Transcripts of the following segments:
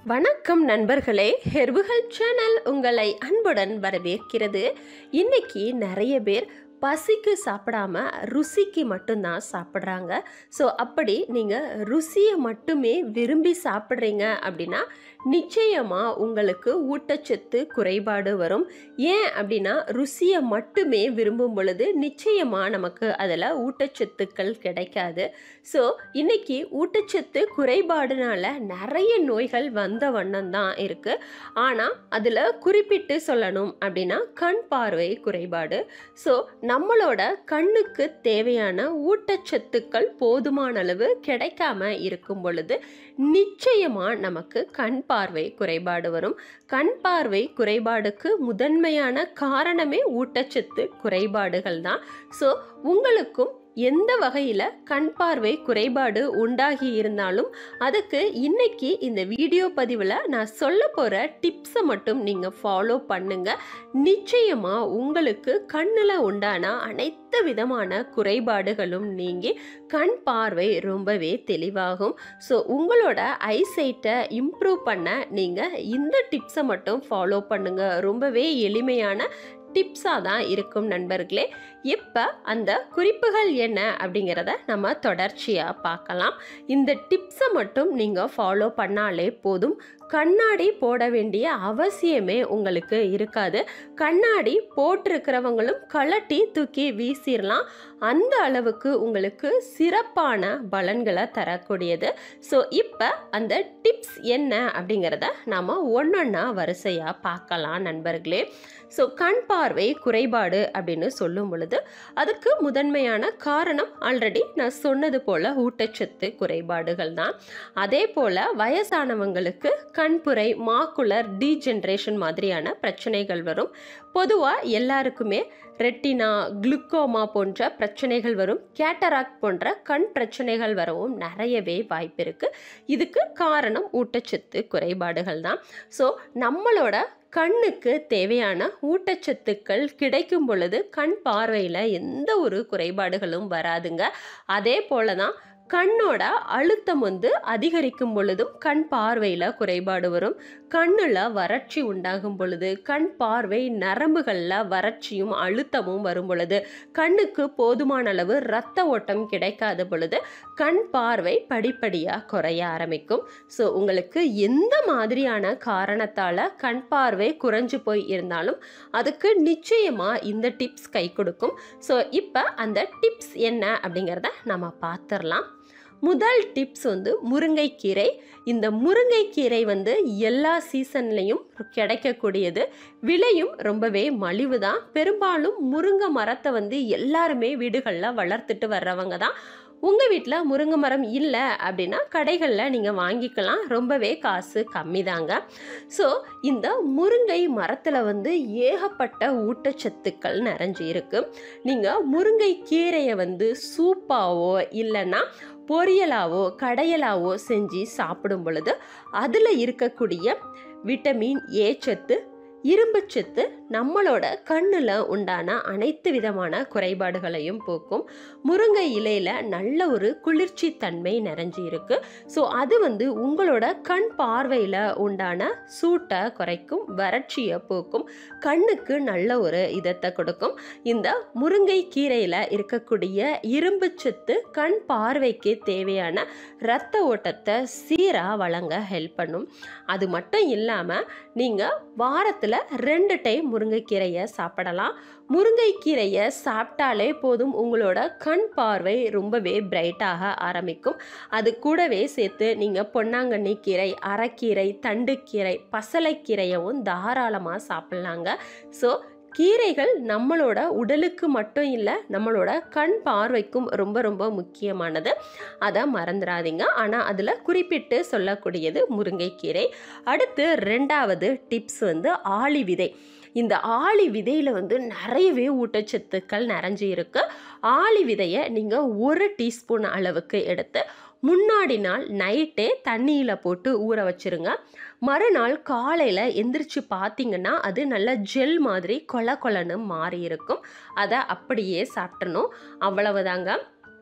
வணக்கம் நண்பர்களே ஹெர்புகள் சேனல் உங்களை அன்புடன் வரவேற்கிறது இன்னைக்கு நிறைய பேர் பசிக்கு சாப்பிடாம ருசிக்கு மட்டும்தான் சாப்பிட்றாங்க ஸோ அப்படி நீங்கள் ருசியை மட்டுமே விரும்பி சாப்பிட்றீங்க அப்படின்னா நிச்சயமாக உங்களுக்கு ஊட்டச்சத்து குறைபாடு வரும் ஏன் அப்படின்னா ருசியை மட்டுமே விரும்பும் பொழுது நிச்சயமாக நமக்கு அதில் ஊட்டச்சத்துக்கள் கிடைக்காது ஸோ இன்னைக்கு ஊட்டச்சத்து குறைபாடுனால நிறைய நோய்கள் வந்த வண்ணம் தான் இருக்குது ஆனால் அதில் குறிப்பிட்டு சொல்லணும் அப்படின்னா கண் பார்வை குறைபாடு ஸோ நம்மளோட கண்ணுக்கு தேவையான ஊட்டச்சத்துக்கள் போதுமான அளவு கிடைக்காம இருக்கும் பொழுது நிச்சயமாக நமக்கு கண் பார்வை குறைபாடு வரும் கண் பார்வை குறைபாடுக்கு முதன்மையான காரணமே ஊட்டச்சத்து குறைபாடுகள் தான் ஸோ உங்களுக்கும் எந்த வகையில் கண் பார்வை குறைபாடு உண்டாகி இருந்தாலும் அதுக்கு இன்னைக்கு இந்த வீடியோ பதிவில் நான் சொல்ல போகிற டிப்ஸை மட்டும் நீங்கள் ஃபாலோ பண்ணுங்க நிச்சயமாக உங்களுக்கு கண்ணில் உண்டான அனைத்து விதமான குறைபாடுகளும் நீங்கி கண் பார்வை ரொம்பவே தெளிவாகும் ஸோ உங்களோட ஐசைட்டை இம்ப்ரூவ் பண்ண நீங்கள் இந்த டிப்ஸை மட்டும் ஃபாலோ பண்ணுங்க ரொம்பவே எளிமையான டிப்ஸாக தான் இருக்கும் நண்பர்களே இப்போ அந்த குறிப்புகள் என்ன அப்படிங்கிறத நம்ம தொடர்ச்சியாக பார்க்கலாம் இந்த டிப்ஸை மட்டும் நீங்கள் ஃபாலோ பண்ணாலே போதும் கண்ணாடி போட வேண்டிய அவசியமே உங்களுக்கு இருக்காது கண்ணாடி போட்டிருக்கிறவங்களும் கலட்டி தூக்கி வீசிடலாம் அந்த அளவுக்கு உங்களுக்கு சிறப்பான பலன்களை தரக்கூடியது ஸோ இப்போ அந்த டிப்ஸ் என்ன அப்படிங்கிறத நாம் ஒன்றொன்னா வரிசையாக பார்க்கலாம் நண்பர்களே ஸோ கண் பார்வை குறைபாடு அப்படின்னு சொல்லும் பொழுது அதுக்கு முதன்மையான காரணம் ஆல்ரெடி நான் சொன்னது போல் ஊட்டச்சத்து குறைபாடுகள் தான் அதே போல் வயசானவங்களுக்கு கண்புரை மாக்குலர் டீஜென்ரேஷன் மாதிரியான பிரச்சனைகள் வரும் பொதுவாக எல்லாருக்குமே ரெட்டினா குளுக்கோமா போன்ற பிரச்சனைகள் வரும் கேட்டராக்ட் போன்ற கண் பிரச்சனைகள் வரவும் நிறையவே வாய்ப்பு இருக்குது இதுக்கு காரணம் ஊட்டச்சத்து குறைபாடுகள் தான் ஸோ நம்மளோட கண்ணுக்கு தேவையான ஊட்டச்சத்துக்கள் கிடைக்கும் பொழுது கண் பார்வையில் எந்த ஒரு குறைபாடுகளும் வராதுங்க அதே போல தான் கண்ணோட அழுத்தம் வந்து அதிகரிக்கும் பொழுதும் கண் பார்வையில் குறைபாடு வரும் கண்ணில் வறட்சி உண்டாகும் பொழுது கண் பார்வை நரம்புகளில் வறட்சியும் அழுத்தமும் வரும் பொழுது கண்ணுக்கு போதுமான அளவு இரத்த ஓட்டம் கிடைக்காத பொழுது கண் பார்வை படிப்படியாக குறைய ஆரம்பிக்கும் ஸோ உங்களுக்கு எந்த மாதிரியான காரணத்தால் கண் பார்வை குறைஞ்சு போய் இருந்தாலும் அதுக்கு நிச்சயமாக இந்த டிப்ஸ் கை கொடுக்கும் ஸோ இப்போ அந்த டிப்ஸ் என்ன அப்படிங்கிறத நம்ம பார்த்துடலாம் முதல் டிப்ஸ் வந்து முருங்கைக்கீரை இந்த முருங்கைக்கீரை வந்து எல்லா சீசன்லேயும் கிடைக்கக்கூடியது விலையும் ரொம்பவே மலிவு தான் பெரும்பாலும் முருங்கை மரத்தை வந்து எல்லாருமே வீடுகளில் வளர்த்துட்டு வர்றவங்க தான் உங்கள் வீட்டில் முருங்கை மரம் இல்லை அப்படின்னா கடைகளில் நீங்கள் வாங்கிக்கலாம் ரொம்பவே காசு கம்மி தாங்க ஸோ இந்த முருங்கை மரத்தில் வந்து ஏகப்பட்ட ஊட்டச்சத்துக்கள் நிறைஞ்சு இருக்கு நீங்கள் முருங்கை கீரையை வந்து சூப்பாவோ இல்லைன்னா பொரியலாவோ கடையலாவோ செஞ்சு சாப்பிடும் பொழுது அதில் இருக்கக்கூடிய விட்டமின் ஏ சத்து இரும்புச்சத்து நம்மளோட கண்ணில் உண்டான அனைத்து விதமான குறைபாடுகளையும் போக்கும் முருங்கை இலையில் நல்ல ஒரு குளிர்ச்சி தன்மை நிறைஞ்சி இருக்கு ஸோ அது வந்து உங்களோட கண் பார்வையில் உண்டான சூட்டை குறைக்கும் வறட்சியை போக்கும் கண்ணுக்கு நல்ல ஒரு இதத்தை கொடுக்கும் இந்த முருங்கை கீரையில் இருக்கக்கூடிய இரும்புச்சத்து கண் பார்வைக்கு தேவையான இரத்த ஓட்டத்தை சீராக வழங்க ஹெல்ப் பண்ணும் அது மட்டும் இல்லாமல் நீங்கள் வாரத்தில் ரெண்டு டைம் முருங்கைக்கீரையை சாப்பிடலாம் முருங்கைக்கீரையை சாப்பிட்டாலே போதும் உங்களோட கண் பார்வை ரொம்பவே பிரைட்டாக ஆரம்பிக்கும் அது கூடவே சேர்த்து நீங்கள் பொன்னாங்கண்ணி கீரை அரைக்கீரை தண்டுக்கீரை பசலைக்கீரையவும் தாராளமாக சாப்பிட்லாங்க ஸோ கீரைகள் நம்மளோட உடலுக்கு மட்டும் இல்லை நம்மளோட கண் பார்வைக்கும் ரொம்ப ரொம்ப முக்கியமானது அதை மறந்துடாதீங்க ஆனால் அதில் குறிப்பிட்டு சொல்லக்கூடியது முருங்கைக்கீரை அடுத்து ரெண்டாவது டிப்ஸ் வந்து ஆளி விதை இந்த ஆளி விதையில் வந்து நிறையவே ஊட்டச்சத்துக்கள் நிறைஞ்சு இருக்கு ஆளி விதையை நீங்கள் ஒரு டீஸ்பூன் அளவுக்கு எடுத்து முன்னாடி நாள் நைட்டே தண்ணியில் போட்டு ஊற வச்சிருங்க மறுநாள் காலையில் எந்திரிச்சு பார்த்தீங்கன்னா அது நல்ல ஜெல் மாதிரி கொல கொலன்னு மாறி இருக்கும் அதை அப்படியே சாப்பிட்டணும் அவ்வளவுதாங்க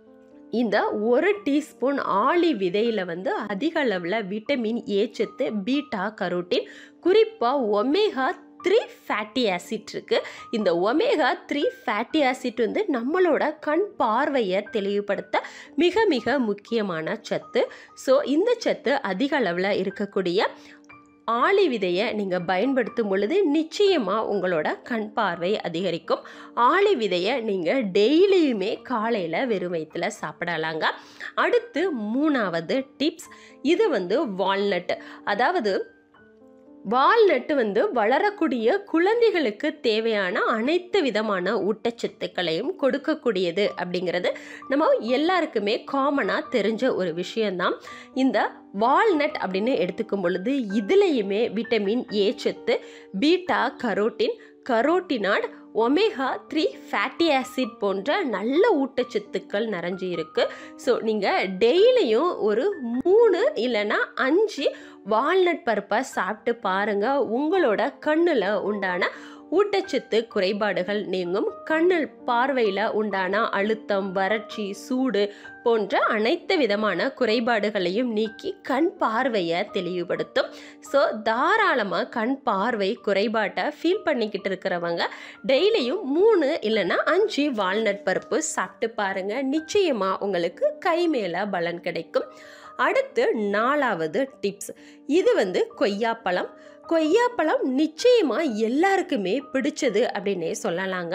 இந்த ஒரு டீஸ்பூன் ஆளி விதையில் வந்து அதிக அளவில் விட்டமின் ஏ சத்து பீட்டா கரோட்டின் குறிப்பாக ஒமேகா த்ரீ ஃபேட்டி ஆசிட் இருக்குது இந்த ஒமேகா த்ரீ ஃபேட்டி ஆசிட் வந்து நம்மளோட கண் பார்வையை தெளிவுபடுத்த மிக மிக முக்கியமான சத்து ஸோ இந்த சத்து அதிக அளவில் இருக்கக்கூடிய ஆளி விதையை நீங்கள் பயன்படுத்தும் பொழுது நிச்சயமாக உங்களோட கண் பார்வை அதிகரிக்கும் ஆளி விதையை நீங்கள் டெய்லியுமே காலையில் வெறும் வயிற்றில் சாப்பிடலாங்க அடுத்து மூணாவது டிப்ஸ் இது வந்து வால்நட் அதாவது வால்நட்டு வந்து வளரக்கூடிய குழந்தைகளுக்கு தேவையான அனைத்து விதமான ஊட்டச்சத்துக்களையும் கொடுக்கக்கூடியது அப்படிங்கிறது நம்ம எல்லாருக்குமே காமனாக தெரிஞ்ச ஒரு விஷயந்தான் இந்த வால்நட் அப்படின்னு எடுத்துக்கும் பொழுது இதுலேயுமே விட்டமின் ஏ சத்து beta carotene carotenoid omega three fatty acid போன்ற நல்ல ஊட்டச்சத்துக்கள் நிறைஞ்சு இருக்கு ஸோ நீங்கள் டெய்லியும் ஒரு மூணு இல்லைன்னா அஞ்சு வால்நட் பருப்பை சாப்பிட்டு பாருங்க உங்களோட கண்ணில் உண்டான ஊட்டச்சத்து குறைபாடுகள் நீங்கும் கண்ணில் பார்வையில் உண்டான அழுத்தம் வறட்சி சூடு போன்ற அனைத்து விதமான குறைபாடுகளையும் நீக்கி கண் பார்வையை தெளிவுபடுத்தும் ஸோ தாராளமாக கண் பார்வை குறைபாட்டை ஃபீல் பண்ணிக்கிட்டு இருக்கிறவங்க டெய்லியும் மூணு இல்லைன்னா அஞ்சு வால்நட் பருப்பு சாப்பிட்டு பாருங்க நிச்சயமாக உங்களுக்கு கை மேலே பலன் கிடைக்கும் அடுத்து நாலாவது டிப்ஸ் இது வந்து கொய்யாப்பழம் கொய்யாப்பழம் நிச்சயமாக எல்லாருக்குமே பிடிச்சது அப்படின்னே சொல்லலாங்க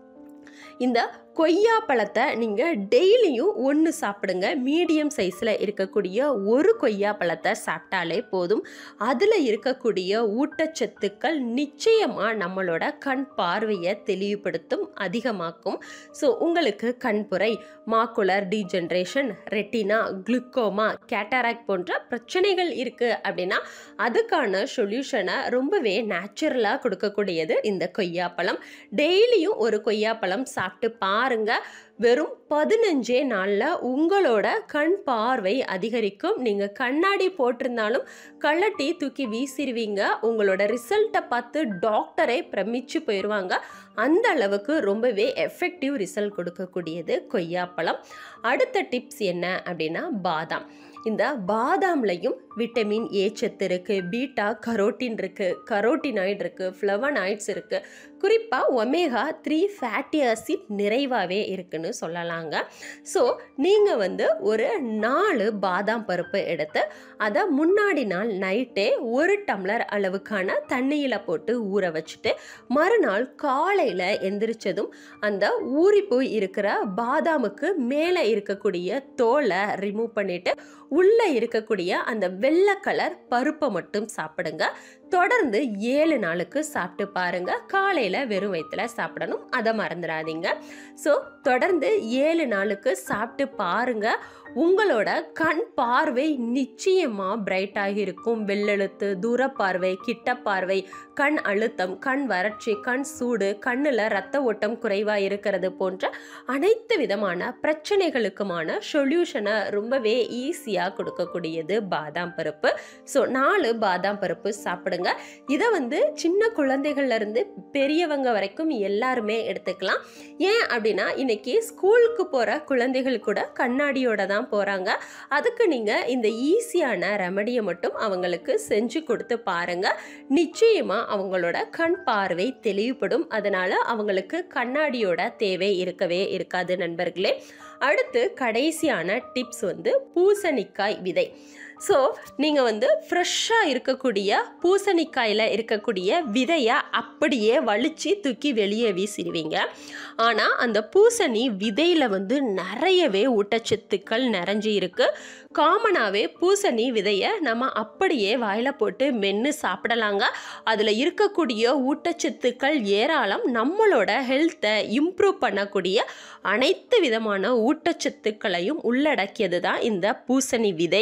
இந்த கொய்யா பழத்தை நீங்கள் டெய்லியும் ஒன்று சாப்பிடுங்க மீடியம் சைஸில் இருக்கக்கூடிய ஒரு கொய்யா பழத்தை சாப்பிட்டாலே போதும் அதில் இருக்கக்கூடிய ஊட்டச்சத்துக்கள் நிச்சயமாக நம்மளோட கண் பார்வையை தெளிவுபடுத்தும் அதிகமாக்கும் ஸோ உங்களுக்கு கண்புரை macular degeneration retina glaucoma cataract போன்ற பிரச்சனைகள் இருக்குது அப்படின்னா அதுக்கான சொல்யூஷனை ரொம்பவே நேச்சுரலாக கொடுக்கக்கூடியது இந்த கொய்யாப்பழம் டெய்லியும் ஒரு கொய்யாப்பழம் சாப்பிட்டு பாருங்க வெறும் பதினஞ்சே நாளில் உங்களோட கண் பார்வை அதிகரிக்கும் நீங்கள் கண்ணாடி போட்டிருந்தாலும் கள்ளட்டி தூக்கி வீசிடுவீங்க உங்களோட ரிசல்ட்டை பார்த்து டாக்டரே பிரமிச்சு போயிடுவாங்க அந்த அளவுக்கு ரொம்பவே எஃபெக்டிவ் ரிசல்ட் கொடுக்கக்கூடியது கொய்யாப்பழம் அடுத்த டிப்ஸ் என்ன அப்படின்னா பாதாம் இந்த பாதாம்லையும் விட்டமின் ஏ சத்து இருக்குது பீட்டா கரோட்டின் இருக்குது கரோட்டினாய்டு இருக்குது ஃப்ளவனாய்ட்ஸ் இருக்குது குறிப்பாக ஒமேகா த்ரீ ஃபேட்டி ஆசிட் நிறைவாகவே இருக்குன்னு சொல்லலாங்க ஸோ நீங்கள் வந்து ஒரு நாலு பாதாம் பருப்பு எடுத்து அதை முன்னாடி நாள் நைட்டே ஒரு டம்ளர் அளவுக்கான தண்ணியில் போட்டு ஊற வச்சுட்டு மறுநாள் காலையில் எந்திரிச்சதும் அந்த ஊறி போய் இருக்கிற பாதாமுக்கு மேலே இருக்கக்கூடிய தோலை ரிமூவ் பண்ணிட்டு உள்ளே இருக்கக்கூடிய அந்த வெள்ளை கலர் பருப்பை மட்டும் சாப்பிடுங்க தொடர்ந்து ஏழு நாளுக்கு சாப்பிட்டு பாருங்க காலையில் வெறும் வயிற்றுல சாப்பிடணும் அதை மறந்துடாதீங்க ஸோ தொடர்ந்து ஏழு நாளுக்கு சாப்பிட்டு பாருங்க உங்களோட கண் பார்வை நிச்சயமாக பிரைட்டாக இருக்கும் வெள்ளெழுத்து தூரப்பார்வை கிட்ட பார்வை கண் அழுத்தம் கண் வறட்சி கண் சூடு கண்ணில் ரத்த ஓட்டம் குறைவாக இருக்கிறது போன்ற அனைத்து விதமான பிரச்சனைகளுக்குமான சொல்யூஷனை ரொம்பவே ஈஸியாக கொடுக்கக்கூடியது பாதாம் பருப்பு ஸோ நாலு பாதாம் பருப்பு சாப்பிடுங்க இதை வந்து சின்ன குழந்தைகள்ல இருந்து பெரியவங்க வரைக்கும் எல்லாருமே எடுத்துக்கலாம் ஏன் அப்படின்னா இன்னைக்கு ஸ்கூலுக்கு போகிற குழந்தைகள் கூட கண்ணாடியோட தான் போகிறாங்க அதுக்கு நீங்கள் இந்த ஈஸியான ரெமடியை மட்டும் அவங்களுக்கு செஞ்சு கொடுத்து பாருங்க நிச்சயமாக அவங்களோட கண் பார்வை தெளிவுபடும் அதனால் அவங்களுக்கு கண்ணாடியோட தேவை இருக்கவே இருக்காது நண்பர்களே அடுத்து கடைசியான டிப்ஸ் வந்து பூசணிக்காய் விதை ஸோ நீங்கள் வந்து ஃப்ரெஷ்ஷாக இருக்கக்கூடிய பூசணிக்காயில் இருக்கக்கூடிய விதையை அப்படியே வலிச்சு தூக்கி வெளியே வீசிடுவீங்க ஆனால் அந்த பூசணி விதையில் வந்து நிறையவே ஊட்டச்சத்துக்கள் நிறைஞ்சி இருக்கு காமனாகவே பூசணி விதையை நம்ம அப்படியே வாயில் போட்டு மென்று சாப்பிடலாங்க அதில் இருக்கக்கூடிய ஊட்டச்சத்துக்கள் ஏராளம் நம்மளோட ஹெல்த்தை இம்ப்ரூவ் பண்ணக்கூடிய அனைத்து விதமான ஊட்டச்சத்துக்களையும் உள்ளடக்கியது தான் இந்த பூசணி விதை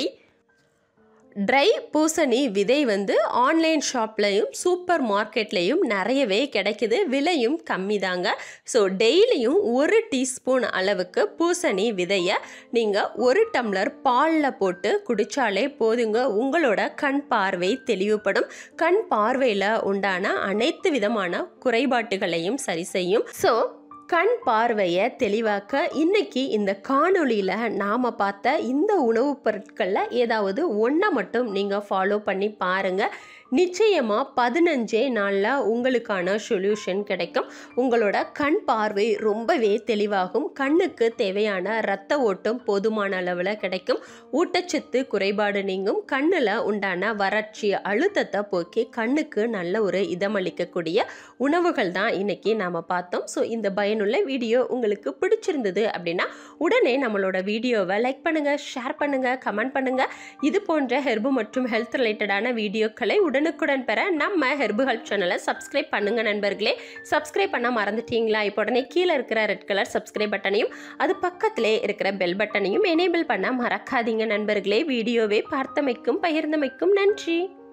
ட்ரை பூசணி விதை வந்து ஆன்லைன் ஷாப்லையும் சூப்பர் மார்க்கெட்லேயும் நிறையவே கிடைக்குது விலையும் கம்மி தாங்க ஸோ டெய்லியும் ஒரு டீஸ்பூன் அளவுக்கு பூசணி விதையை நீங்கள் ஒரு டம்ளர் பாலில் போட்டு குடித்தாலே போதுங்க உங்களோட கண் பார்வை தெளிவுபடும் கண் பார்வையில் உண்டான அனைத்து விதமான குறைபாட்டுகளையும் சரி செய்யும் ஸோ கண் பார்வையை தெளிவாக்க இன்னைக்கு இந்த காணொளியில் நாம் பார்த்த இந்த உணவுப் பொருட்களில் ஏதாவது ஒன்றை மட்டும் நீங்கள் ஃபாலோ பண்ணி பாருங்கள் நிச்சயமாக பதினஞ்சே நாளில் உங்களுக்கான சொல்யூஷன் கிடைக்கும் உங்களோட கண் பார்வை ரொம்பவே தெளிவாகும் கண்ணுக்கு தேவையான இரத்த ஓட்டம் போதுமான அளவில் கிடைக்கும் ஊட்டச்சத்து குறைபாடு நீங்கும் கண்ணில் உண்டான வறட்சி அழுத்தத்தை போக்கி கண்ணுக்கு நல்ல ஒரு இதமளிக்கக்கூடிய உணவுகள் தான் இன்னைக்கு நாம் பார்த்தோம் ஸோ இந்த பயனுள்ள வீடியோ உங்களுக்கு பிடிச்சிருந்தது அப்படின்னா உடனே நம்மளோட வீடியோவை லைக் பண்ணுங்கள் ஷேர் பண்ணுங்கள் கமெண்ட் பண்ணுங்கள் இது போன்ற ஹெர்பு மற்றும் ஹெல்த் ரிலேட்டடான வீடியோக்களை உடனுக்குடன் பெற நம்ம ஹெர்பு ஹெல்ப் சேனலை சப்ஸ்கிரைப் பண்ணுங்க நண்பர்களே சப்ஸ்கிரைப் பண்ண மறந்துட்டீங்களா இப்போ உடனே கீழே இருக்கிற ரெட் கலர் சப்ஸ்கிரைப் பட்டனையும் அது பக்கத்திலே இருக்கிற பெல் பட்டனையும் எனேபிள் பண்ண மறக்காதீங்க நண்பர்களே வீடியோவை பார்த்தமைக்கும் பகிர்ந்தமைக்கும் நன்றி